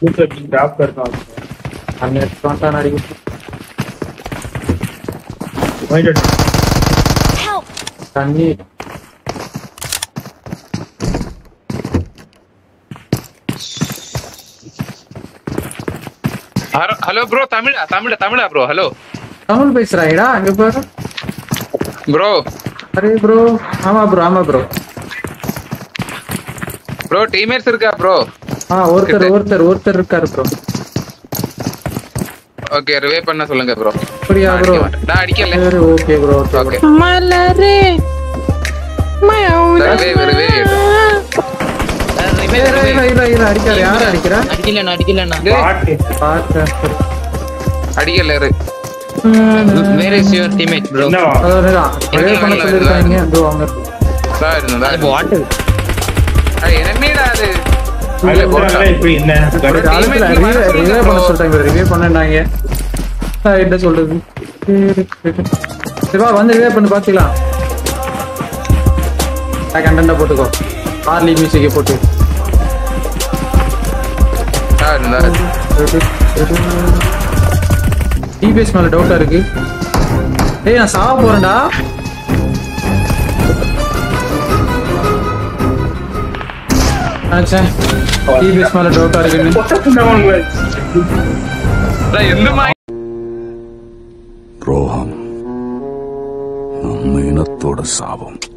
Top இருக்கான் அங்க காண்டான அடிக்கும் Help! தண்ணி ஹலோ ப்ரோ தமிழா தமிழா தமிழா ப்ரோ ஹலோ தமிழ் பேசுறாங்கடா அங்க பாரு ப்ரோ அரே ப்ரோ ஆமா ப்ரோ ஆமா ப்ரோ ப்ரோ டீம்மேட்ஸ் இருக்கா ப்ரோ ஆ ஒருத்தர் ஒருத்தர் ஒருத்தர் இருக்காரு ப்ரோ ஓகே ரிவே பண்ண சொல்லுங்க ப்ரோ அப்படியா ப்ரோ நான் அடிக்கல சரி ஓகே ப்ரோ ஓகே ஓகே மலரே ரிவே ரிவே இல்ல இல்ல இல்ல இல்ல அடிக்காத யார அடிக்கிறா அடிக்கலண்ணா அடிக்கலண்ணா பார்த்தேன் சரி. அடிக்கல இரு where is your teammate bro அதான் ப்ரே பண்ண சொல்லிருக்காங்க அதோ அவங்க தான் இருந்ததா அது வாட்டர் என்னமேடா அது ஒரு காலத்துல ரிவே பண்ண சொல்லிட்டாங்க ரிவே பண்ணாங்க என்ன சொல்றது சரி, சரி. சரி வா வந்து ரிவே பண்ணி பாத்துக்கலாம் கண்டென்ட்டா போட்டுக்கோ ஹார்லி மியூசிக்கை போட்டு தான் இருந்தா டிபிஎஸ் மேல டவுட்டா இருக்கு ஏய் நான் சாவ போறேன்டா நினைச்சேன் டிபிஎஸ் மேல டவுட்டா இருக்குன்னு எந்த மாதிரி ரோஹம் நம்ம இனத்தோட சாபம்